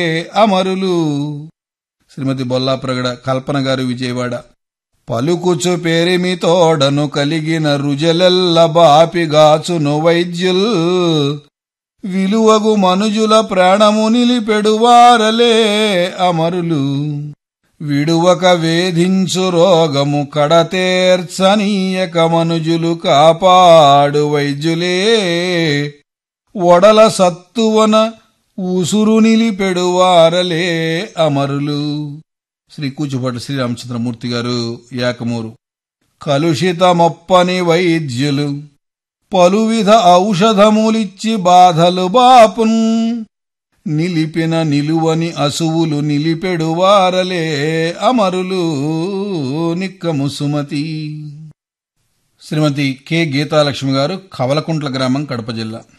అమరులు శ్రీమతి బొల్లాప్రగడ కల్పన గారు విజయవాడ పలుకుచు పేరిమి తోడను కలిగిన రుజలెల్ల బాపిగాచును వైద్యుల్ విలువగు మనుజుల ప్రాణము నిలిపెడువారలే అమరులు విడువక వేధించు రోగము కడతేర్చనీయక మనుజులు కాపాడు వైద్యులే ఒడల సత్తువన ఉసురు నిలిపెడువారలే అమరులు శ్రీ కూచుపాటి శ్రీరామచంద్రమూర్తి గారు యాకమూరు కలుషితమొప్పని వైద్యులు పలువిధ ఔషధములిచ్చి బాధలు బాపున్ నిలిపిన నిలువని అసువులు నిలిపెడువారలే అమరులు నిక్కము సుమతి శ్రీమతి కె గీతాలక్ష్మి గారు కవలకుంట్ల గ్రామం కడప జిల్లా